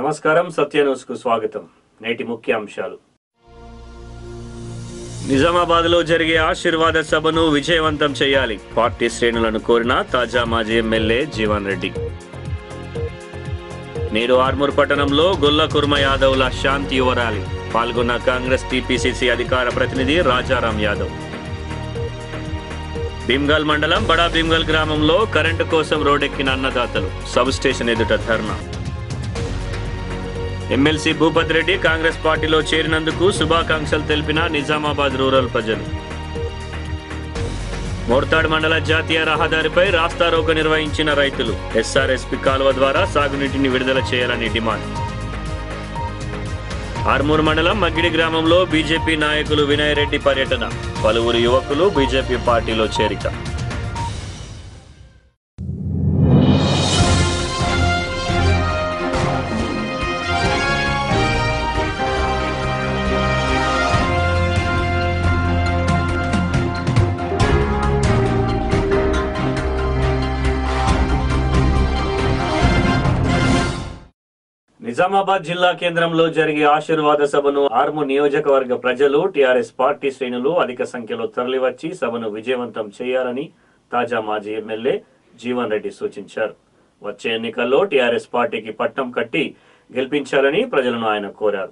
నమస్కారం సత్య న్యూస్ కు స్వాగతం నేటి ముఖ్య అంశాలు నిజామాబాద్ లో జరిగే ఆశీర్వాద సభను విజయవంతం చేయాలి పార్టీ శ్రేణులను కోరిన తాజా మాజీ ఎమ్మెల్యే జీవన్ రెడ్డి నేడు ఆర్మూర్ పట్టణంలో గొల్ల కుర్మ యాదవ్ల శాంతి యువ ర్యాలీ పాల్గొన్న కాంగ్రెస్ టీపీసీసీ అధికార ప్రతినిధి రాజారాం యాదవ్ భీమ్గల్ మండలం బడా భీమ్గల్ గ్రామంలో కరెంటు కోసం రోడ్డెక్కిన అన్నదాతలు సబ్ స్టేషన్ ఎదుట ధర్నా ఎమ్మెల్సీ భూపత్ రెడ్డి కాంగ్రెస్ పార్టీలో చేరినందుకు శుభాకాంక్షలు తెలిపిన నిజామాబాద్ రూరల్ ప్రజలు మోర్తాడ్ మండల జాతీయ రహదారిపై రాస్తారోక నిర్వహించిన రైతులు ఎస్ఆర్ఎస్పి కాలువ ద్వారా సాగునీటిని విడుదల చేయాలని డిమాండ్ ఆర్మూర్ మండలం మగ్గిడి గ్రామంలో బీజేపీ నాయకులు వినయ్ రెడ్డి పర్యటన పలువురు యువకులు బీజేపీ పార్టీలో చేరిక నిజామాబాద్ జిల్లా కేంద్రంలో జరిగే ఆశీర్వాద సభను ఆర్ము నియోజకవర్గ ప్రజలు టీఆర్ఎస్ పార్టీ శ్రేణులు అధిక సంఖ్యలో తరలివచ్చి సభను విజయవంతం చేయాలని తాజా మాజీ ఎమ్మెల్యే జీవన్ రెడ్డి సూచించారు వచ్చే ఎన్నికల్లో టీఆర్ఎస్ పార్టీకి పట్టం కట్టి గెలిపించాలని ప్రజలను ఆయన కోరారు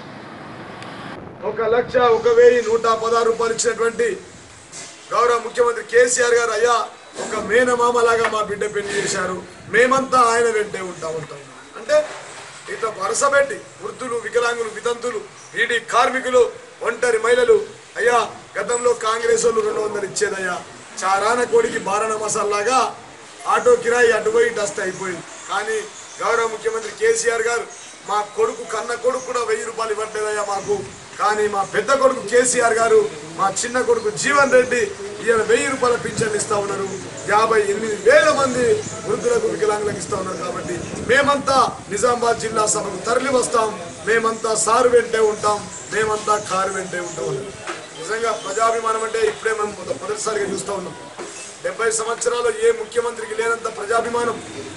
ఒక లక్ష ఒక వెయ్యి నూట పదహారు రూపాయలు ఇచ్చినటువంటి గౌరవ ముఖ్యమంత్రి కేసీఆర్ గారు అయ్యా ఒక మేనమామలాగా మా బిడ్డ పెళ్లి చేశారు మేమంతా ఆయన వెంటే ఉంటా ఉంటాం అంటే ఇట్లా వరుసపెట్టి వృద్ధులు వికలాంగులు వితంతులు ఈడీ కార్మికులు ఒంటరి మహిళలు అయ్యా గతంలో కాంగ్రెస్ వాళ్ళు రెండు వందలు ఇచ్చేదయ్యా చారాన కోడికి బారణ మసాలాగా ఆటో కిరాయి అటు పోయి ఇటు వస్తే అయిపోయింది కానీ గౌరవ ముఖ్యమంత్రి కేసీఆర్ గారు మా కొడుకు కన్న కొడుకు కూడా వెయ్యి రూపాయలు ఇవ్వట్లేదయ్యా మాకు కానీ మా పెద్ద కొడుకు కేసీఆర్ గారు మా చిన్న కొడుకు జీవన్ రెడ్డి ఈయన వెయ్యి రూపాయల పింఛన్ ఇస్తా ఉన్నారు యాభై ఎనిమిది వేల మంది వృద్ధులకు వికలాంగులకు ఇస్తా ఉన్నారు కాబట్టి మేమంతా నిజామాబాద్ జిల్లా సభకు తరలి వస్తాం మేమంతా సారు వెంటే ఉంటాం మేమంతా కారు వెంటే ఉంటాం నిజంగా ప్రజాభిమానం అంటే ఇప్పుడే మనం మొద- మొదటిసారిగా చూస్తూ ఉన్నాం డెబ్బై సంవత్సరాలు ఏ ముఖ్యమంత్రికి లేనంత ప్రజాభిమానం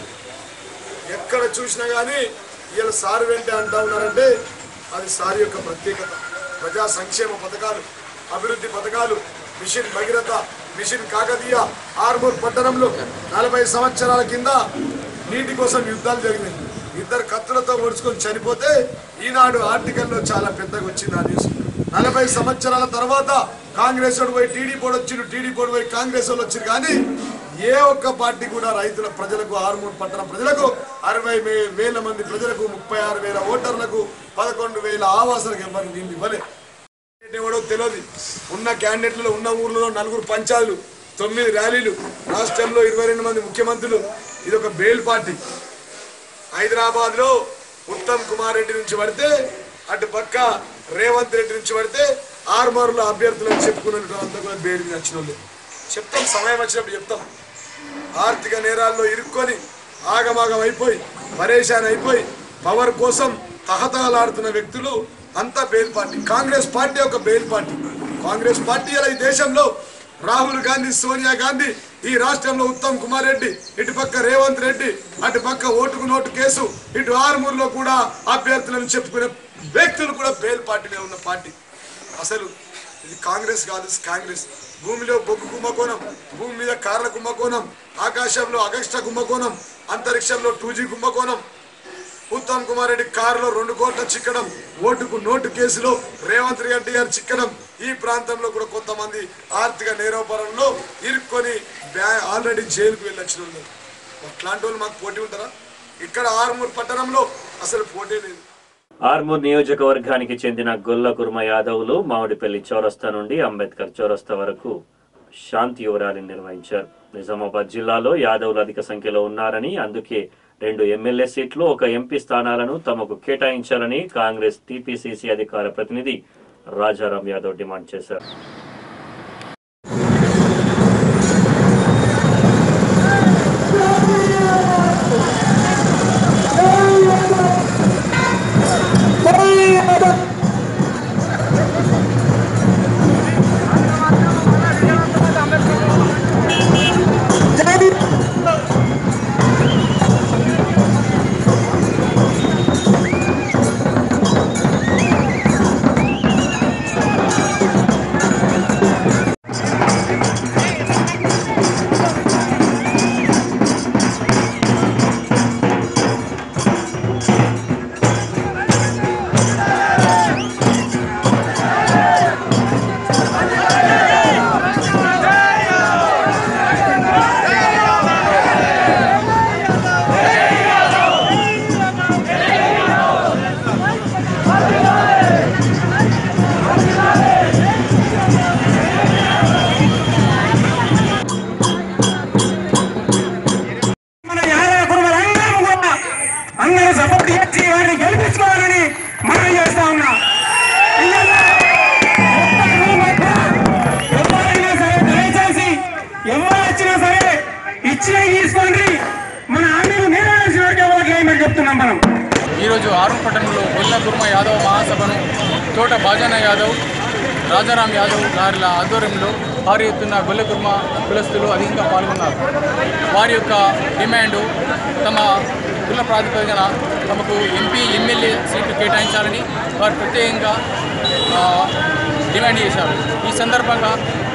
ఎక్కడ చూసినా కానీ వీళ్ళ సారు వెంటే అంటా ఉన్నారంటే అది సారి యొక్క ప్రత్యేకత ప్రజా సంక్షేమ పథకాలు అభివృద్ధి పథకాలు మిషన్ భగీరథ మిషన్ కాకతీయ ఆర్మూర్ పట్టణంలో నలభై సంవత్సరాల కింద నీటి కోసం యుద్ధాలు జరిగినాయి ఇద్దరు కత్తులతో ఒడుచుకొని చనిపోతే ఈనాడు ఆర్టికల్లో చాలా పెద్దగా వచ్చింది ఆ న్యూస్ నలభై సంవత్సరాల తర్వాత కాంగ్రెస్ వాడు పోయి టీడీ పోడు వచ్చిండు టీడీ పోడు పోయి కాంగ్రెస్ వాళ్ళు వచ్చిండు కానీ ఏ ఒక్క పార్టీ కూడా రైతుల ప్రజలకు ఆరుమూరు పట్టణ ప్రజలకు అరవై వే- వేల మంది ప్రజలకు ముప్పై ఆరు వేల ఓటర్లకు పదకొండు వేల ఆవాసాలకు ఎవరు నీళ్ళు ఇవ్వలే క్యాండిడేట్ ఎవడో తెలియదు ఉన్న క్యాండిడేట్లలో ఉన్న ఊర్లలో నలుగురు పంచాలు తొమ్మిది ర్యాలీలు రాష్ట్రంలో ఇరవై రెండు మంది ముఖ్యమంత్రులు ఇది ఒక బెయిల్ పార్టీ హైదరాబాద్ లో ఉత్తమ్ కుమార్ రెడ్డి నుంచి పడితే అటు పక్క రేవంత్ రెడ్డి నుంచి పడితే ఆర్మూర్లో అభ్యర్థులను చెప్పుకున్నట్టు అంతా కూడా బెయిల్ మీద వచ్చిన వాళ్ళు చెప్తాం సమయం వచ్చినప్పుడు చెప్తాం ఆర్థిక నేరాల్లో ఇరుక్కొని ఆగమాగం అయిపోయి పరేషాన్ అయిపోయి పవర్ కోసం తహతహలాడుతున్న వ్యక్తులు అంతా బెయిల్ పార్టీ కాంగ్రెస్ పార్టీ ఒక బెయిల్ పార్టీ కాంగ్రెస్ పార్టీ ఇలా ఈ దేశంలో రాహుల్ గాంధీ సోనియా గాంధీ ఈ రాష్ట్రంలో ఉత్తమ్ కుమార్ రెడ్డి ఇటు పక్క రేవంత్ రెడ్డి అటు పక్క ఓటుకు నోటు కేసు ఇటు ఆరుమూరులో కూడా అభ్యర్థులను చెప్పుకునే వ్యక్తులు కూడా బెయిల్ పార్టీలో ఉన్న పార్టీ అసలు ఇది కాంగ్రెస్ కాదు కాంగ్రెస్ భూమిలో బొగ్గు కుంభకోణం భూమి మీద కార్ల కుంభకోణం ఆకాశంలో అగస్ట కుంభకోణం అంతరిక్షంలో టూ జీ కుంభకోణం ఉత్తమ్ కుమార్ రెడ్డి కారులో రెండు కోట్ల చిక్కడం ఓటుకు నోటు కేసులో రేవంత్ రెడ్డి గారు చిక్కడం ఈ ప్రాంతంలో కూడా కొంతమంది ఆర్థిక నేరోపరంలో ఇరుక్కొని బ్యా- ఆల్రెడీ జైలుకు వెళ్ళొచ్చిన వాళ్ళు అట్లాంటి వాళ్ళు మాకు పోటీ ఉంటారా ఇక్కడ ఆరుమూరు పట్టణంలో అసలు పోటీ లేదు ఆర్మూర్ నియోజకవర్గానికి చెందిన గొల్ల కుర్మ యాదవులు మామిడిపల్లి చౌరస్తా నుండి అంబేద్కర్ చౌరస్తా వరకు శాంతి యువరాలి నిర్వహించారు నిజామాబాద్ జిల్లాలో యాదవులు అధిక సంఖ్యలో ఉన్నారని అందుకే రెండు ఎమ్మెల్యే సీట్లు ఒక ఎంపీ స్థానాలను తమకు కేటాయించాలని కాంగ్రెస్ టీపీసీసీ అధికార ప్రతినిధి రాజారాం యాదవ్ డిమాండ్ చేశారు జై తీసుకోండి మన హామీలు నెరవేర్చిన వరకే ఓట్లేయమని చెప్తున్నాం మనం ఈరోజు ఆరు పట్టణంలో గొల్ల కుర్మ యాదవ్ మహాసభను తోట బాజానా యాదవ్ రాజారాం యాదవ్ గారిల ఆధ్వర్యంలో భారీ ఎత్తున గొల్ల కుర్మ కులస్తులు అధికంగా పాల్గొన్నారు వారి యొక్క డిమాండు తమ కుల ప్రాతిపదికన తమకు ఎంపీ ఎమ్మెల్యే సీట్లు కేటాయించాలని వారు ప్రత్యేకంగా ఆ, డిమాండ్ చేశారు ఈ సందర్భంగా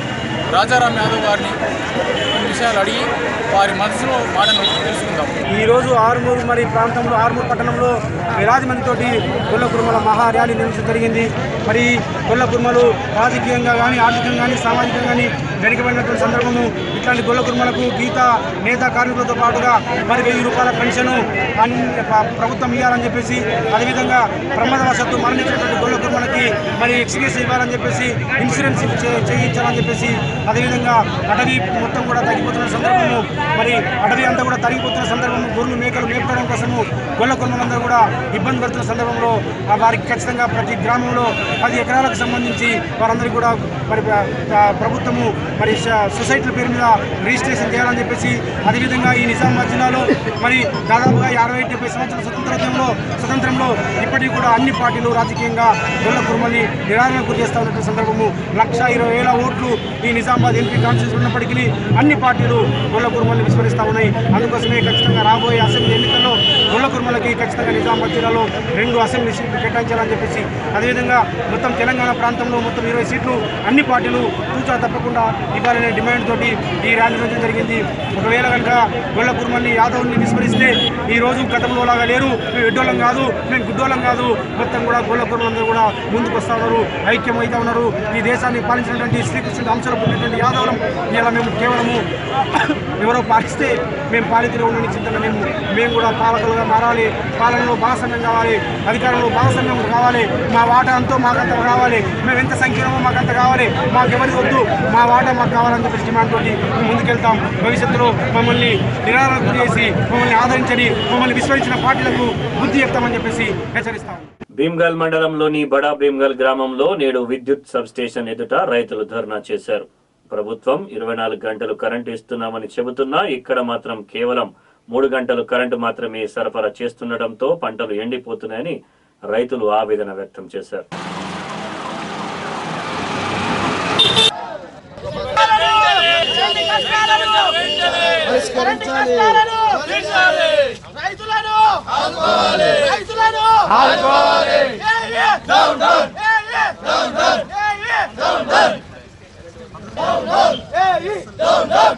రాజారాం యాదవ్ గారిని కొన్ని విషయాలు అడిగి వారి మనసులో మాటను తెలుసుకుందాం ఈరోజు ఆరుమూరు మరి ప్రాంతంలో ఆరుమూరు పట్టణంలో వేలాది మందితోటి గొల్ల కుర్మల మహా ర్యాలీ నిర్వహించడం జరిగింది మరి గొల్ల కుర్మలు రాజకీయంగా కానీ ఆర్థికంగా కానీ సామాజికంగా కానీ వెనుకబడినటువంటి సందర్భము ఇట్లాంటి గొల్ల కుర్మలకు గీత నేత కార్మికులతో పాటుగా మరి వెయ్యి రూపాయల పెన్షన్ అన్ని ప్ర- ప్రభుత్వం ఇవ్వాలని చెప్పేసి అదేవిధంగా ప్రమాదవశత్తు మరణించినటువంటి గొల్ల కుర్మలకి మరి ఎక్స్గ్రేస్ ఇవ్వాలని చెప్పేసి ఇన్సూరెన్స్ చే- చేయించాలని చెప్పేసి అదేవిధంగా అటవీ మొత్తం కూడా తగ్గిపోతున్న సందర్భము మరి అటవీ అంతా కూడా తరిగిపోతున్న సందర్భము గొర్రెలు మేకలు మేపుకోవడం కోసము గొల్ల కొనుగోలందరూ కూడా ఇబ్బంది పడుతున్న సందర్భంలో ఆ వారికి ఖచ్చితంగా ప్రతి గ్రామంలో పది ఎకరాలకు సంబంధించి వారందరికీ కూడా మరి ప్ర- ప్ర- ప్రభుత్వము మరి స- సొసైటీల పేరు మీద రిజిస్ట్రేషన్ చేయాలని చెప్పేసి అదేవిధంగా ఈ నిజామాబాద్ జిల్లాలో మరి దాదాపుగా అరవై డెబ్బై సంవత్సరాల స్వతంత్రోద్యమంలో స్వతంత్రంలో ఇప్పటికీ కూడా అన్ని పార్టీలు రాజకీయంగా గొల్ల కుర్మల్ని నిరాదరణ గురి చేస్తా ఉన్నటువంటి సందర్భము లక్ష ఇరవై వేల ఓట్లు ఈ నిజామాబాద్ ఎంపీ కాన్స్టిట్యూన్స్ ఉన్నప్పటికీ అన్ని పార్టీలు గొల్ల కుర్మల్ని విస్మరిస్తూ ఉన్నాయి అందుకోసమే ఖచ్చితంగా రాబోయే అసెంబ్లీ ఎన్నికల్లో గొల్ల కుర్మలకి ఖచ్చితంగా నిజామాబాద్ జిల్లాలో రెండు అసెంబ్లీ సీట్లు కేటాయించాలని చెప్పేసి అదేవిధంగా మొత్తం తెలంగాణ ప్రాంతంలో మొత్తం ఇరవై సీట్లు అన్ని పార్టీలు తూచా తప్పకుండా ఇవ్వాలనే డిమాండ్ తోటి ఈ ర్యాలీ నిర్వహించడం జరిగింది ఒకవేళ కనుక గొల్ల కుర్మల్ని యాదవ్ని విస్మరిస్తే ఈ రోజు గతంలో లాగా లేరు మేము ఎడ్డోళ్ళం కాదు మేము గుడ్డోళ్ళం కాదు మొత్తం కూడా గొల్ల కుర్మలందరూ కూడా ముందుకు వస్తూ ఉన్నారు ఐక్యమైతే ఉన్నారు ఈ దేశాన్ని పాలించినటువంటి శ్రీకృష్ణుడు అంశాలు పొందినటువంటి యాదవులం ఇలా మేము కేవలము ఎవరో పాలిస్తే మేము పాలితులు ఉండని చింతన మేము మేము కూడా పాలకులుగా మారాలి పాలనలో భాగస్వామ్యం కావాలి అధికారంలో భాగస్వామ్యం కావాలి మా వాటా అంతా మాకంత కావాలి మేము ఎంత సంఖ్యలో మాకంత కావాలి మాకు ఎవరికి వద్దు మా వాటా మాకు కావాలని చెప్పేసి డిమాండ్ తోటి మేము ముందుకెళ్తాం భవిష్యత్తులో మమ్మల్ని నిరాదరణ గురి చేసి మమ్మల్ని ఆదరించని మమ్మల్ని విస్మరించిన పార్టీలకు బుద్ధి చెప్తామని చెప్పేసి హెచ్చరిస్తాం భీమ్గల్ మండలంలోని బడా భీమ్గల్ గ్రామంలో నేడు విద్యుత్ సబ్ స్టేషన్ ఎదుట రైతులు ధర్నా చేశారు ప్రభుత్వం ఇరవై నాలుగు గంటలు కరెంటు ఇస్తున్నామని చెబుతున్నా ఇక్కడ మాత్రం కేవలం మూడు గంటలు కరెంటు మాత్రమే సరఫరా చేస్తుండటంతో పంటలు ఎండిపోతున్నాయని రైతులు ఆవేదన వ్యక్తం చేశారు పరిష్కరించాలి రైతులను రైతులను down down down down down down down down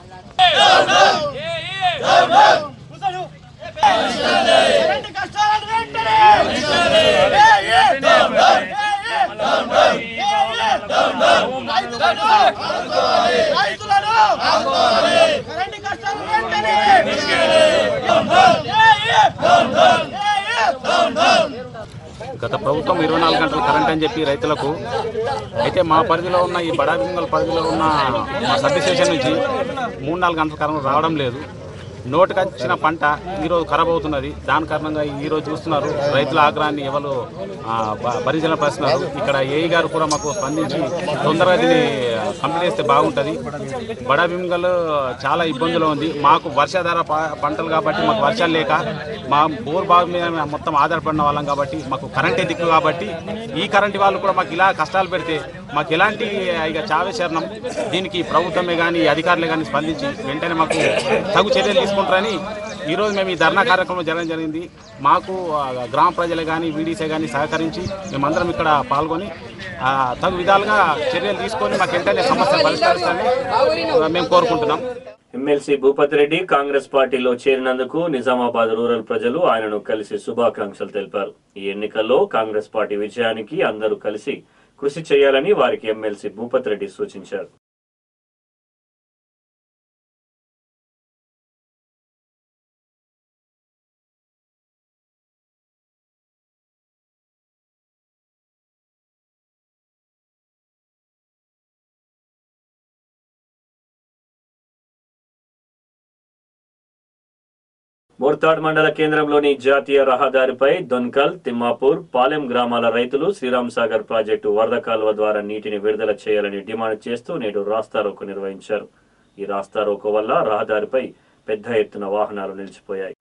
కష్టాలను వెంటనే రైతులను రైతులను కరెంటు కష్టాలు వెంటనే గత ప్రభుత్వం ఇరవై నాలుగు గంటలు కరెంట్ అని చెప్పి రైతులకు అయితే మా పరిధిలో ఉన్న ఈ బడా బింగల్ పరిధిలో ఉన్న మా సబ్ స్టేషన్ నుంచి మూడు నాలుగు గంటల కరెంట్ రావడం లేదు నోటికి వచ్చిన పంట ఈరోజు ఖరాబ్ అవుతున్నది దాని కారణంగా ఈరోజు చూస్తున్నారు రైతుల ఆగ్రహాన్ని ఎవరు ఆ, భ- భరించిన పరిస్తున్నారు ఇక్కడ ఏఈ గారు కూడా మాకు స్పందించి తొందరగా దీన్ని కంప్లీట్ చేస్తే బాగుంటుంది బడా బింగల్ చాలా ఇబ్బందులు ఉంది మాకు వర్షాధార ప- పంటలు కాబట్టి మాకు వర్షాలు లేక మా బోర్ బావి మీద మేము మొత్తం ఆధారపడిన వాళ్ళం కాబట్టి మాకు కరెంటే దిక్కు కాబట్టి ఈ కరెంట్ వాళ్ళు కూడా మాకు ఇలా కష్టాలు పెడితే మాకు ఎలాంటి ఇక చావే శరణం దీనికి ప్రభుత్వమే కానీ అధికారులే కానీ స్పందించి వెంటనే మాకు తగు చర్యలు తీసుకుంటారని ఈరోజు మేము ఈ ధర్నా కార్యక్రమం జరగడం జరిగింది మాకు ఆ, గ్రామ ప్రజలే కానీ వీడీసే కానీ సహకరించి మేమందరం ఇక్కడ పాల్గొని ఆ, తగు విధాలుగా చర్యలు తీసుకొని మాకు వెంటనే సమస్య పరిష్కరిస్తారని ఆ, మేము కోరుకుంటున్నాం ఎమ్మెల్సీ భూపతి రెడ్డి కాంగ్రెస్ పార్టీలో చేరినందుకు నిజామాబాద్ రూరల్ ప్రజలు ఆయనను కలిసి శుభాకాంక్షలు తెలిపారు ఈ ఎన్నికల్లో కాంగ్రెస్ పార్టీ విజయానికి అందరూ కలిసి కృషి చేయాలని వారికి ఎమ్మెల్సీ భూపతి రెడ్డి సూచించారు మోర్తాడ్ మండల కేంద్రంలోని జాతీయ రహదారిపై దొన్కల్ తిమ్మాపూర్ పాలెం గ్రామాల రైతులు శ్రీరామ్ సాగర్ ప్రాజెక్టు వరద కాలువ ద్వారా నీటిని విడుదల చేయాలని డిమాండ్ చేస్తూ నేడు రాస్తారోకో నిర్వహించారు ఈ రాస్తారోకో వల్ల రహదారిపై పెద్ద ఎత్తున వాహనాలు నిలిచిపోయాయి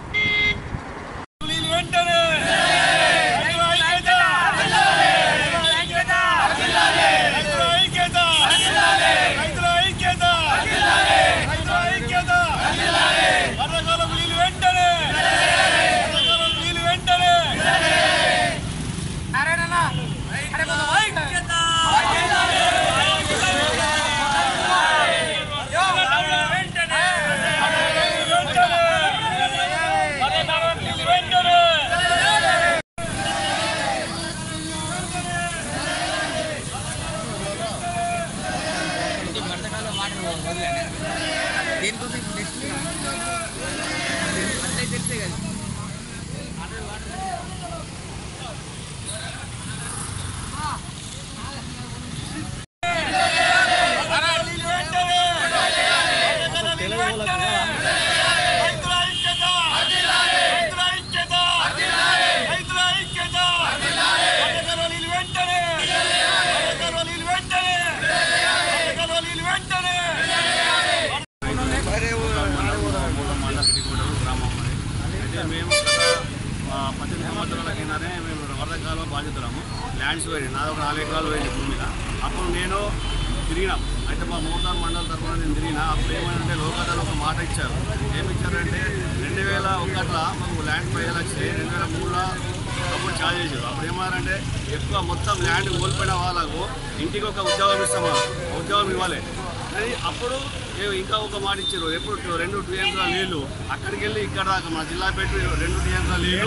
అయితే మేము గత ఆ, పద్దెనిమిది సంవత్సరాల కిందనే మేము వరదకాలం బాధితులము ల్యాండ్స్ పోయింది నాది ఒక నాలుగు ఎకరాలు పోయింది భూమి మీద అప్పుడు నేను తిరిగినాం అయితే మా మోటార్ మండల తరఫున నేను తిరిగినా అప్పుడు ఏమంటే లోకదాలు ఒక మాట ఇచ్చారు ఏమి ఇచ్చారంటే రెండు వేల ఒకటిలో మాకు ల్యాండ్ పై లక్షలు రెండు వేల మూడులో అప్పుడు ఛార్జ్ చేశారు అప్పుడు ఏమన్నారంటే ఎక్కువ మొత్తం ల్యాండ్ కోల్పోయిన వాళ్ళకు ఇంటికి ఒక ఉద్యోగం ఇస్తామా ఉద్యోగం ఇవ్వాలి కానీ అప్పుడు ఏ- ఇంకా ఒక మాట ఇచ్చారు ఎప్పుడు టూ- రెండు టీఎంల నీళ్లు అక్కడికి వెళ్ళి ఇక్కడ దాకా మన జిల్లా పెట్టి రెండు టీఎంల నీళ్లు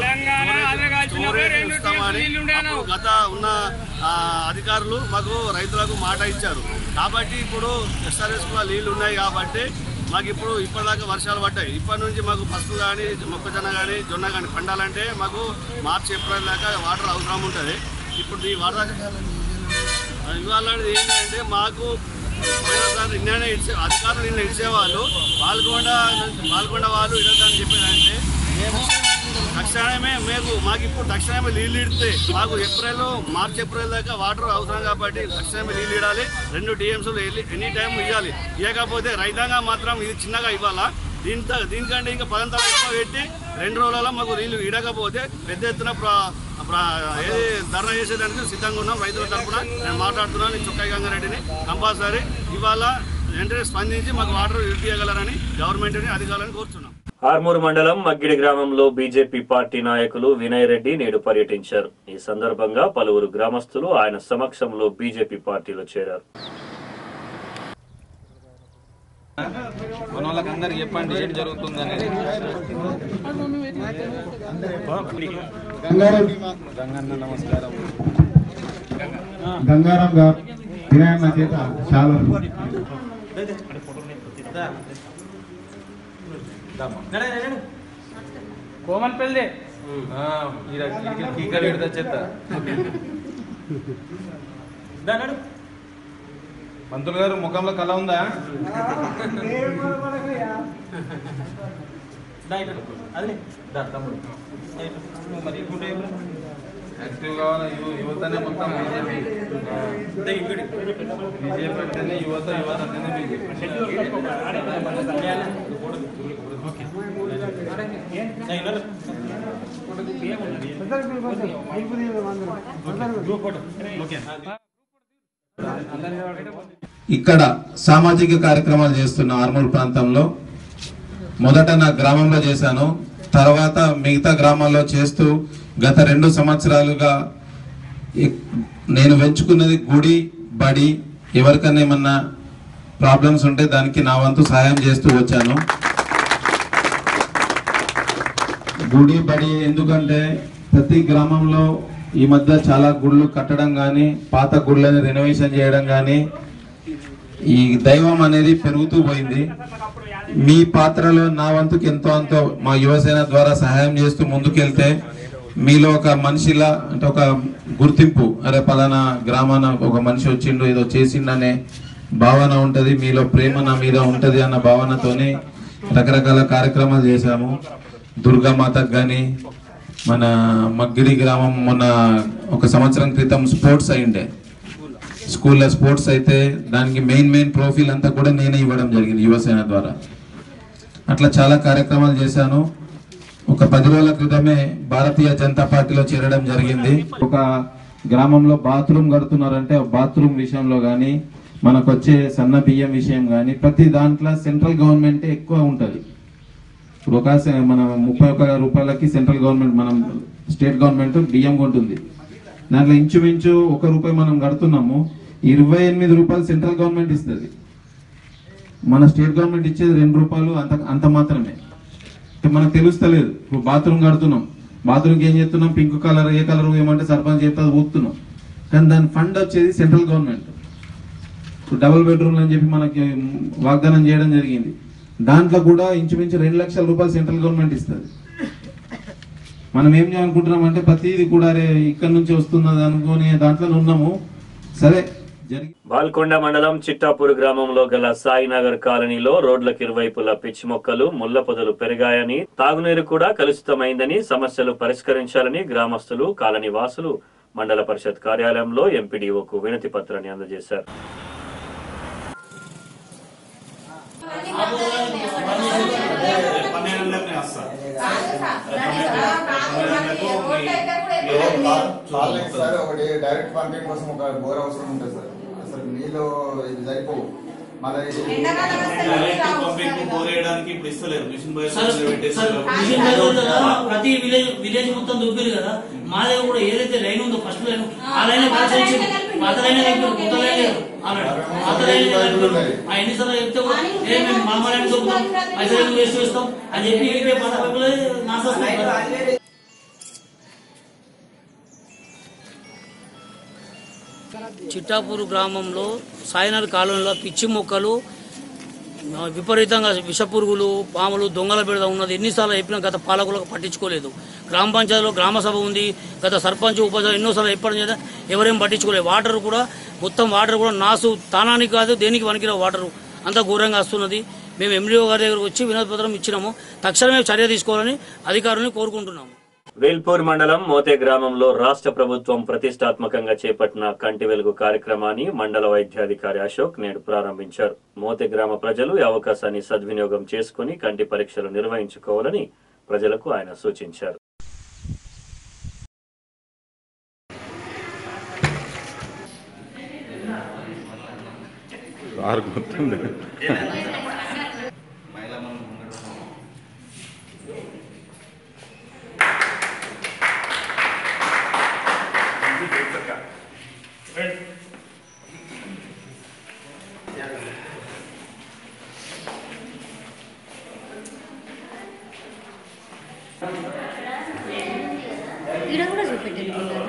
స్టోరేజ్ ఇస్తామని అప్పుడు గత ఉన్న ఆ, అధికారులు మాకు రైతులకు మాట ఇచ్చారు కాబట్టి ఇప్పుడు ఎస్ఆర్ఎస్ కూడా నీళ్లు ఉన్నాయి కాబట్టి మాకు ఇప్పుడు ఇప్పటిదాకా వర్షాలు పడ్డాయి ఇప్పటి నుంచి మాకు పసుపు కానీ మొక్కజొన్న కానీ జొన్న కానీ పండాలంటే మాకు మార్చి ఏప్రిల్ దాకా వాటర్ అవసరం ఉంటుంది ఇప్పుడు ఈ వరద ఇవాళ ఏంటంటే మాకు పోయినసారి నిన్ననే ఇచ్చే అధికారులు నిన్న ఇచ్చేవాళ్ళు పాల్గొండ పాల్గొండ వాళ్ళు ఇడతారని చెప్పారంటే తక్షణమే మేము మాకు ఇప్పుడు తక్షణమే నీళ్ళు ఇడితే మాకు ఏప్రిల్ మార్చి ఏప్రిల్ దాకా వాటర్ అవసరం కాబట్టి తక్షణమే నీళ్ళు ఇడాలి రెండు టీఎంసీలు ఎనీ టైం ఇవ్వాలి ఇవ్వకపోతే రైతాంగం మాత్రం ఇది చిన్నగా ఇవ్వాలా దీంతో దీనికంటే ఇంకా పదంతలు ఎక్కువ పెట్టి రెండు రోజులలో మాకు నీళ్ళు ఇడకపోతే పెద్ద ఎత్తున ప్ర- ప్ర- ఏది ధర్నా చేసేదానికి సిద్ధంగా ఉన్నాం రైతుల తరఫున నేను మాట్లాడుతున్నాను ఈ చుక్కాయి గంగారెడ్డిని కంపల్సరీ ఇవాళ వెంటనే స్పందించి మాకు వాటర్ ఇవ్వగలరని గవర్నమెంట్ని అధికారులను కోరుతున్నాం ఆర్మూరు మండలం మగ్గిడి గ్రామంలో బీజేపీ పార్టీ నాయకులు వినయ్ రెడ్డి నేడు పర్యటించారు ఈ సందర్భంగా పలువురు గ్రామస్తులు ఆయన సమక్షంలో బీజేపీ పార్టీలో చేరారు మన వాళ్ళకందరికి చెప్పండి ఏం జరుగుతుంది అనేది గంగన్న నమస్కారం గంగారాం గారు వినాయన్న చేత చాలా కోమన్ పెళ్ళి ఇక్కడ పెడతా చెత్త మంత్రులు గారు ముఖంలో కళ ఉందా యాక్టివ్ కావాలి యు- యువతనే మొత్తం బీజేపీ బీజేపీ అంటేనే యువత యువత అంటేనే బీజేపీ ఇక్కడ సామాజిక కార్యక్రమాలు చేస్తున్న ఆర్మూర్ ప్రాంతంలో మొదట నా గ్రామంలో చేశాను తర్వాత మిగతా గ్రామాల్లో చేస్తూ గత రెండు సంవత్సరాలుగా ఇ- నేను వెంచుకున్నది గుడి బడి ఎవరికైనా ఏమన్నా ప్రాబ్లమ్స్ ఉంటే దానికి నా వంతు సహాయం చేస్తూ వచ్చాను గుడి బడి ఎందుకంటే ప్రతి గ్రామంలో ఈ మధ్య చాలా గుళ్ళు కట్టడం కానీ పాత గుళ్ళని రెనోవేషన్ చేయడం కానీ ఈ దైవం అనేది పెరుగుతూ పోయింది మీ పాత్రలో నా వంతుకి ఎంతో అంతో మా యువసేన ద్వారా సహాయం చేస్తూ ముందుకెళ్తే మీలో ఒక మనిషిలా అంటే ఒక గుర్తింపు అరే పలానా గ్రామాన ఒక మనిషి వచ్చిండు ఏదో చేసిండనే భావన ఉంటది మీలో ప్రేమ నా మీద ఉంటది అన్న భావనతోనే రకరకాల కార్యక్రమాలు చేశాము దుర్గామాతకు కానీ మన మగ్గిడి గ్రామం మొన్న ఒక సంవత్సరం క్రితం స్పోర్ట్స్ అయిండే స్కూల్లో స్పోర్ట్స్ అయితే దానికి మెయిన్ మెయిన్ ప్రొఫైల్ అంతా కూడా నేనే ఇవ్వడం జరిగింది యువసేన ద్వారా అట్లా చాలా కార్యక్రమాలు చేశాను ఒక పది రోజుల క్రితమే భారతీయ జనతా పార్టీలో చేరడం జరిగింది ఒక గ్రామంలో బాత్రూమ్ కడుతున్నారంటే బాత్రూమ్ విషయంలో కానీ మనకు వచ్చే సన్న బియ్యం విషయం కానీ ప్రతి దాంట్లో సెంట్రల్ గవర్నమెంటే ఎక్కువ ఉంటుంది ఇప్పుడు ఒక స- మన ముప్పై ఒక్క రూపాయలకి సెంట్రల్ గవర్నమెంట్ మనం స్టేట్ గవర్నమెంట్ బియ్యం కొంటుంది దాంట్లో ఇంచుమించు ఒక రూపాయి మనం కడుతున్నాము ఇరవై ఎనిమిది రూపాయలు సెంట్రల్ గవర్నమెంట్ ఇస్తుంది మన స్టేట్ గవర్నమెంట్ ఇచ్చేది రెండు రూపాయలు అంత అంత మాత్రమే అంటే మనకు తెలుస్తలేదు ఇప్పుడు బాత్రూమ్ కడుతున్నాం బాత్రూమ్కి ఏం చేస్తున్నాం పింక్ కలర్ ఏ కలర్ ఏమంటే సర్పంచ్ చెప్తే అది ఊపుతున్నాం కానీ దాని ఫండ్ వచ్చేది సెంట్రల్ గవర్నమెంట్ ఇప్పుడు డబుల్ బెడ్రూమ్ అని చెప్పి మనకి వాగ్దానం చేయడం జరిగింది దాంట్లో కూడా ఇంచుమించు రెండు లక్షల రూపాయలు సెంట్రల్ గవర్నమెంట్ ఇస్తుంది మనం ఏం చేయాలనుకుంటున్నాం అంటే ప్రతిదీ కూడా అరే ఇక్కడ నుంచి వస్తున్నది అనుకునే దాంట్లో ఉన్నాము సరే జరిగి బాల్కొండ మండలం చిట్టాపూర్ గ్రామంలో గల సాయినగర్ కాలనీలో రోడ్లకు ఇరువైపులా పిచ్చి మొక్కలు ముళ్ల పొదలు పెరిగాయని తాగునీరు కూడా కలుషితమైందని సమస్యలు పరిష్కరించాలని గ్రామస్తులు కాలనీ వాసులు మండల పరిషత్ కార్యాలయంలో ఎంపీడీఓకు వినతి పత్రాన్ని అందజేశారు వాళ్ళకి సార్ ఒకటి డైరెక్ట్ పంపింగ్ కోసం ఒక బోర్ అవసరం ఉంటుంది సార్ అసలు నీళ్ళు ఇది సరిపోవు మళ్ళీ పంపింగ్ బోర్ వేయడానికి ఇప్పుడు ఇస్తలేరు మిషన్ బయట సార్ సార్ మిషన్ బయట ఉంది కదా, ప్రతి విలేజ్ విలేజ్ మొత్తం దొరికింది కదా మా దగ్గర కూడా ఏదైతే లైన్ ఉందో ఫస్ట్ లైన్ ఆ లైన్ పరిచయించి పాత లైన్ అయిపోయింది కొత్త లైన్ లేదు ఆల్రెడీ పాత లైన్ అయిపోయింది. ఆ ఎన్నిసార్లు చెప్తే కూడా ఏ మేము మామ లైన్ దొరుకుతాం పైసలు వేస్ట్ చేస్తాం అని చెప్పి చెప్పి పాత పైపులే నాశనం చిట్టాపూర్ గ్రామంలో సాయినాథ్ కాలనీలో పిచ్చి మొక్కలు ఆ, విపరీతంగా విషపురుగులు పాములు దొంగల బిడద ఉన్నది ఎన్నిసార్లు చెప్పినా గత పాలకులకు పట్టించుకోలేదు గ్రామ పంచాయతీలో గ్రామ సభ ఉంది గత సర్పంచ్ ఉప ఎన్నోసార్లు చెప్పడం చేత ఎవరేం పట్టించుకోలేదు వాటర్ కూడా మొత్తం వాటర్ కూడా నాసు తానానికి కాదు దేనికి వనికిన వాటర్ అంత ఘోరంగా వస్తున్నది మేము ఎండిఓ గారి దగ్గరకు వచ్చి వినతి పత్రం ఇచ్చినాము తక్షణమే చర్య తీసుకోవాలని అధికారులను కోరుకుంటున్నాము వేల్పూర్ మండలం మోతే గ్రామంలో రాష్ట్ర ప్రభుత్వం ప్రతిష్టాత్మకంగా చేపట్టిన కంటి వెలుగు కార్యక్రమాన్ని మండల వైద్యాధికారి అశోక్ నేడు ప్రారంభించారు మోతే గ్రామ ప్రజలు ఈ అవకాశాన్ని సద్వినియోగం చేసుకుని కంటి పరీక్షలు నిర్వహించుకోవాలని ప్రజలకు ఆయన సూచించారు ఆరు గుర్తుంది ఇక్కడ కూడా చూపెట్టండి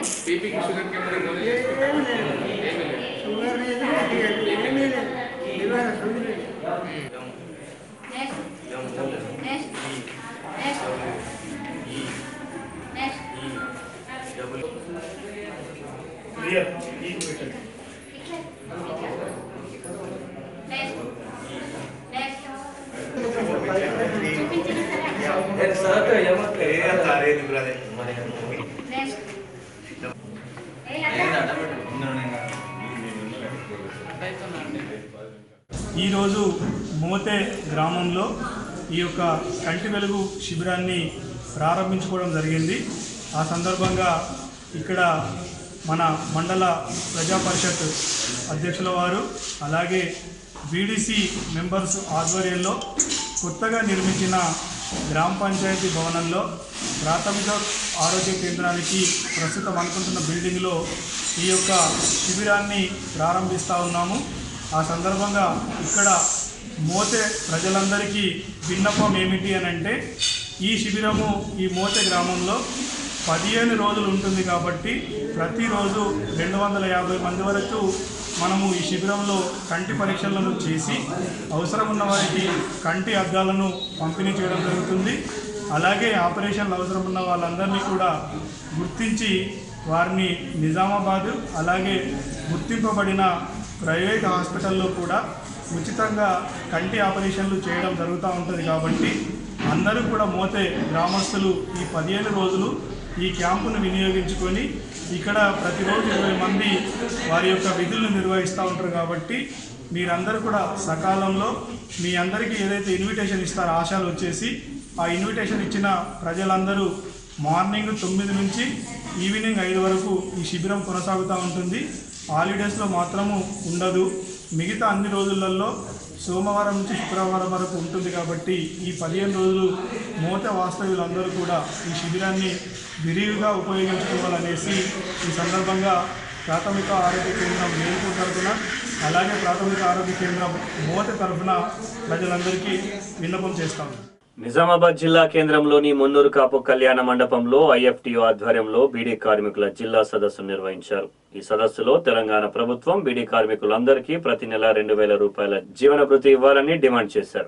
ఈరోజు మోతే గ్రామంలో ఈ యొక్క కంటి వెలుగు శిబిరాన్ని ప్రారంభించుకోవడం జరిగింది ఆ సందర్భంగా ఇక్కడ మన మండల ప్రజా పరిషత్ అధ్యక్షుల వారు అలాగే బీడీసీ మెంబర్స్ ఆధ్వర్యంలో కొత్తగా నిర్మించిన గ్రామ పంచాయతీ భవనంలో ప్రాథమిక ఆరోగ్య కేంద్రానికి ప్రస్తుతం అనుకుంటున్న బిల్డింగ్లో ఈ యొక్క శిబిరాన్ని ప్రారంభిస్తూ ఉన్నాము ఆ సందర్భంగా ఇక్కడ మోతే ప్రజలందరికీ విన్నపం ఏమిటి అని అంటే ఈ శిబిరము ఈ మోతే గ్రామంలో పదిహేను రోజులు ఉంటుంది కాబట్టి ప్రతిరోజు రెండు వందల యాభై మంది వరకు మనము ఈ శిబిరంలో కంటి పరీక్షలను చేసి అవసరం ఉన్న వారికి కంటి అద్దాలను పంపిణీ చేయడం జరుగుతుంది అలాగే ఆపరేషన్లు అవసరం ఉన్న వాళ్ళందరినీ కూడా గుర్తించి వారిని నిజామాబాద్ అలాగే గుర్తింపబడిన ప్రైవేట్ హాస్పిటల్లో కూడా ఉచితంగా కంటి ఆపరేషన్లు చేయడం జరుగుతూ ఉంటుంది కాబట్టి అందరూ కూడా మోతే గ్రామస్తులు ఈ పదిహేను రోజులు ఈ క్యాంపును వినియోగించుకొని ఇక్కడ ప్రతిరోజు ఇరవై మంది వారి యొక్క విధులను నిర్వహిస్తూ ఉంటారు కాబట్టి మీరందరూ కూడా సకాలంలో మీ అందరికీ ఏదైతే ఇన్విటేషన్ ఇస్తారో ఆశాలు వచ్చేసి ఆ ఇన్విటేషన్ ఇచ్చిన ప్రజలందరూ మార్నింగ్ తొమ్మిది నుంచి ఈవినింగ్ ఐదు వరకు ఈ శిబిరం కొనసాగుతూ ఉంటుంది హాలిడేస్లో మాత్రము ఉండదు మిగతా అన్ని రోజులలో సోమవారం నుంచి శుక్రవారం వరకు ఉంటుంది కాబట్టి ఈ పదిహేను రోజులు మూత వాస్తవ్యులందరూ కూడా ఈ శిబిరాన్ని విరివిగా ఉపయోగించుకోవాలనేసి ఈ సందర్భంగా ప్రాథమిక ఆరోగ్య కేంద్రం వేలుపూర్ తరఫున అలాగే ప్రాథమిక ఆరోగ్య కేంద్రం మోత తరఫున ప్రజలందరికీ విన్నపం చేస్తాము నిజామాబాద్ జిల్లా కేంద్రంలోని మున్నూరు కాపు కళ్యాణ మండపంలో ఐఎఫ్టియు ఆధ్వర్యంలో బీడీ కార్మికుల జిల్లా సదస్సు నిర్వహించారు ఈ సదస్సులో తెలంగాణ ప్రభుత్వం బీడీ కార్మికులందరికీ ప్రతి నెల రెండు వేల రూపాయల జీవన భృతి ఇవ్వాలని డిమాండ్ చేశారు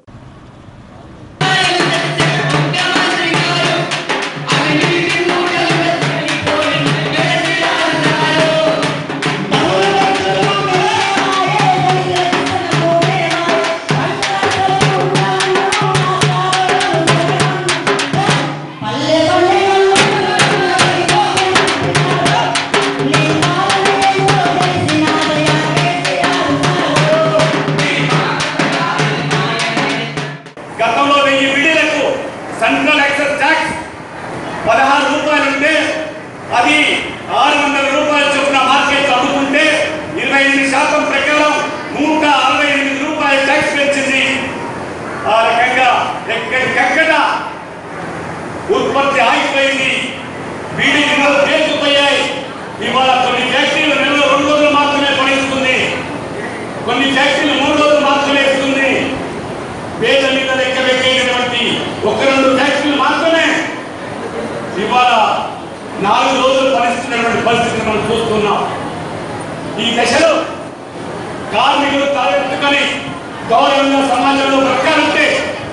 గతంలో వెయ్యి బిడీలకు సెంట్రల్ ఎక్సైజ్ ట్యాక్స్ పదహారు రూపాయలు ఉంటే అది ఆరు వందల రూపాయల చొప్పున మార్కెట్ అమ్ముకుంటే ఇరవై ఎనిమిది శాతం ప్రకారం నూట అరవై ఎనిమిది రూపాయల ట్యాక్స్ పెంచింది ఆ రకంగా ఎక్కడికెక్కడ ఉత్పత్తి ఆగిపోయింది బీడీ గిన్నెలు పేరుకుపోయాయి ఇవాళ కొన్ని ఫ్యాక్టరీలు నెలలో రెండు రోజులు మాత్రమే పనిస్తుంది కొన్ని ఫ్యాక్టరీలు మూడు రోజులు మాత్రమే ఇస్తుంది పేద మీద లెక్క పెట్టేటటువంటి ఒక రెండు ఫ్యాక్టరీలు మాత్రమే ఇవాళ నాలుగు రోజులు పనిస్తున్నటువంటి పరిస్థితిని మనం చూస్తున్నాం ఈ దశలో కార్మికులు తలెత్తుకొని గౌరవంగా సమాజంలో బ్రతకాలంటే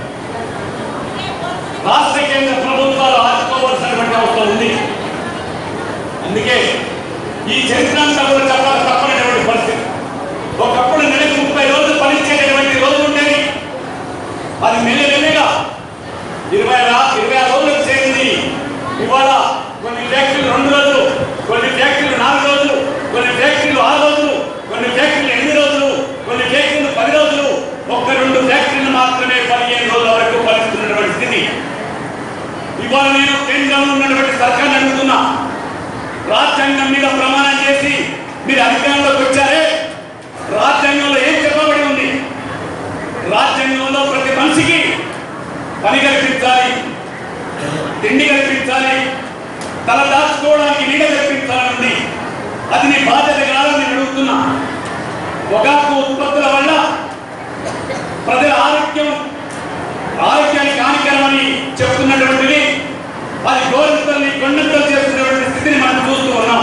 రాష్ట్ర కేంద్ర ప్రభుత్వాలు ఆదుకోవాల్సినటువంటి అవసరం ఉంది అందుకే ఈ చరిత్రాంతా కూడా చెప్పాలి తప్పనటువంటి పరిస్థితి ఒకప్పుడు నెలకు ముప్పై రోజులు పనిచేసేటువంటి రోజు ఉండేది అది నెల నెలగా ఇరవై రా ఇరవై ఆరు రోజులకు చేరింది ఇవాళ కొన్ని ఫ్యాక్టరీలు రెండు రోజులు కొన్ని ఫ్యాక్టరీలు నాలుగు రోజులు కొన్ని ఫ్యాక్టరీలు ఆరు రోజులు కొన్ని ఫ్యాక్టరీలు ఎనిమిది రోజులు కొన్ని ఫ్యాక్టరీలు పది రోజులు ఒక్క రెండు ఫ్యాక్టరీలు మాత్రమే పదిహేను రోజుల వరకు పనిస్తున్నటువంటి స్థితి ఇవాళ నేను కేంద్రంలో ఉన్నటువంటి సర్కార్ని అడుగుతున్నా రాజ్యాంగం మీద ప్రమాణం చేసి మీరు అధికారంలోకి వచ్చారే రాజ్యాంగంలో ఏం చెప్పబడి ఉంది రాజ్యాంగంలో ప్రతి మనిషికి పని కల్పించాలి తిండి కల్పించాలి తల దాచుకోవడానికి నీడ కల్పించాలని ఉంది అది నీ బాధ్యత కాదని నేను అడుగుతున్నా పొగాకు ఉత్పత్తుల వల్ల ప్రజల ఆరోగ్యం ఆరోగ్యానికి హానికరమని చెప్తున్నటువంటిది అది గోరంతల్ని కొండంతలు చేస్తున్నటువంటి స్థితిని మనం చూస్తూ ఉన్నాం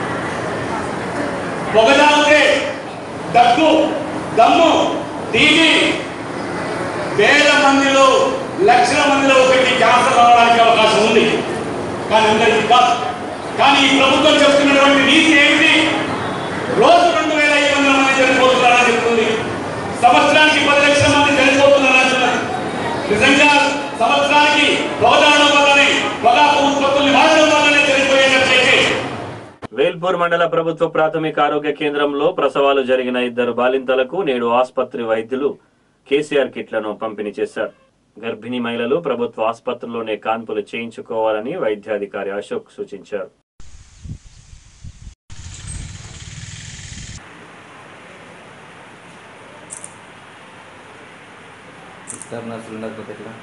పొగదాగితే దగ్గు దమ్ము టీవీ వేల మందిలో లక్షల మందిలో ఒకటి క్యాన్సర్ రావడానికి అవకాశం ఉంది కానీ అందరికీ కాదు కానీ ఈ ప్రభుత్వం చెప్తున్నటువంటి నీతి ఏమిటి రోజు రెండు వేల ఐదు వందల మంది చనిపోతున్నారని చెప్తుంది సంవత్సరానికి పది లక్షల మంది చనిపోతున్నారని అంటున్నది నిజంగా సంవత్సరానికి పొగదాడడం వల్లనే పొగాకు ఉత్పత్తుల్ని వాడడం వల్లనే చనిపోయేటట్లయితే వేల్పూర్ మండల ప్రభుత్వ ప్రాథమిక ఆరోగ్య కేంద్రంలో ప్రసవాలు జరిగిన ఇద్దరు బాలింతలకు నేడు ఆసుపత్రి వైద్యులు కేసీఆర్ కిట్లను పంపిణీ చేశారు గర్భిణీ మహిళలు ప్రభుత్వ ఆసుపత్రిలోనే కాన్పులు చేయించుకోవాలని వైద్యాధికారి అశోక్ సూచించారు స్టాఫ్ నర్సులు ఉండకపోతే ఎట్లా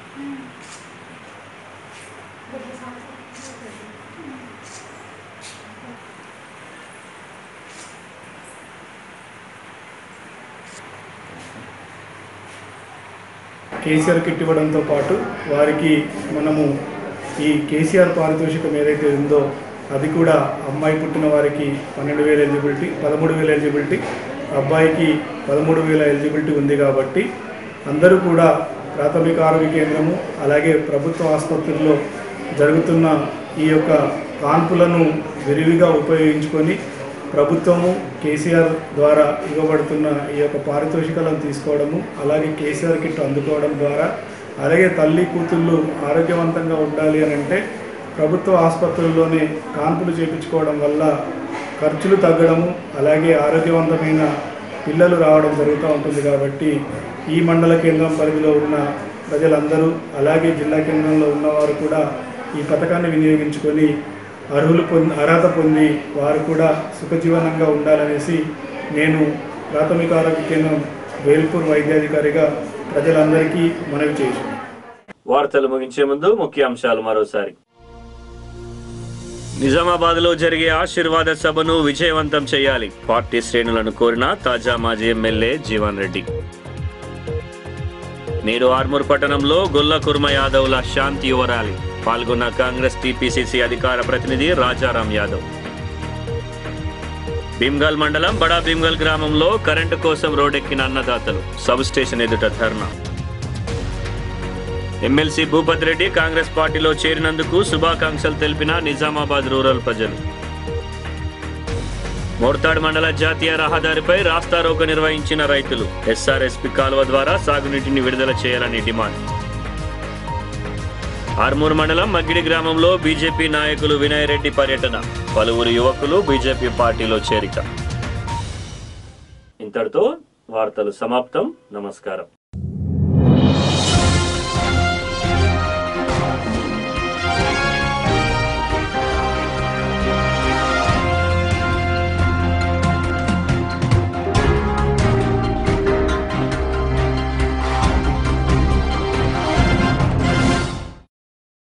కేసీఆర్ కిట్ ఇవ్వడంతో పాటు వారికి మనము ఈ కేసీఆర్ పారితోషికం ఏదైతే ఉందో అది కూడా అమ్మాయి పుట్టిన వారికి పన్నెండు వేల ఎలిజిబిలిటీ పదమూడు వేల ఎలిజిబిలిటీ అబ్బాయికి పదమూడు వేల ఎలిజిబిలిటీ ఉంది కాబట్టి అందరూ కూడా ప్రాథమిక ఆరోగ్య కేంద్రము అలాగే ప్రభుత్వ ఆసుపత్రుల్లో జరుగుతున్న ఈ యొక్క కాన్పులను విరివిగా ఉపయోగించుకొని ప్రభుత్వము కేసీఆర్ ద్వారా ఇవ్వబడుతున్న ఈ యొక్క పారితోషికాలను తీసుకోవడము అలాగే కేసీఆర్ కిట్ అందుకోవడం ద్వారా అలాగే తల్లి కూతుళ్ళు ఆరోగ్యవంతంగా ఉండాలి అని అంటే ప్రభుత్వ ఆసుపత్రుల్లోనే కాన్పులు చేయించుకోవడం వల్ల ఖర్చులు తగ్గడము అలాగే ఆరోగ్యవంతమైన పిల్లలు రావడం జరుగుతూ ఉంటుంది కాబట్టి ఈ మండల కేంద్రం పరిధిలో ఉన్న ప్రజలందరూ అలాగే జిల్లా కేంద్రంలో ఉన్నవారు కూడా ఈ పథకాన్ని వినియోగించుకొని అర్హులు పొంది అర్హత పొంది వారు కూడా సుఖజీవనంగా ఉండాలనేసి నేను ప్రాథమిక ఆరోగ్య కేంద్రం వేల్పూర్ వైద్యాధికారిగా ప్రజలందరికీ మనవి చేశాను వార్తలు ముగించే ముందు ముఖ్యాంశాలు మరోసారి నిజామాబాద్ లో జరిగే ఆశీర్వాద సభను విజయవంతం చేయాలి పార్టీ శ్రేణులను కోరిన తాజా మాజీ ఎమ్మెల్యే జీవన్ రెడ్డి నేడు ఆర్మూర్ పట్టణంలో గొల్ల కుర్మ యాదవ్ల శాంతి యువ ర్యాలీ పాల్గొన్న కాంగ్రెస్ టీపీసీసీ అధికార ప్రతినిధి రాజారాం యాదవ్ భీమ్గల్ మండలం బడా భీమ్గల్ గ్రామంలో కరెంటు కోసం రోడ్డెక్కిన అన్నదాతలు సబ్ స్టేషన్ ఎదుట ధర్నా ఎమ్మెల్సీ భూపత్ రెడ్డి కాంగ్రెస్ పార్టీలో చేరినందుకు శుభాకాంక్షలు తెలిపిన నిజామాబాద్ రూరల్ ప్రజలు మోర్తాడ్ మండల జాతీయ రహదారిపై రాస్తారోక నిర్వహించిన రైతులు ఎస్ఆర్ఎస్పి కాలువ ద్వారా సాగునీటిని విడుదల చేయాలని డిమాండ్ ఆర్మూర్ మండలం మగ్గిడి గ్రామంలో బీజేపీ నాయకులు వినయ్ రెడ్డి పర్యటన పలువురు యువకులు బీజేపీ పార్టీలో చేరిక ఇంతటితో వార్తలు సమాప్తం నమస్కారం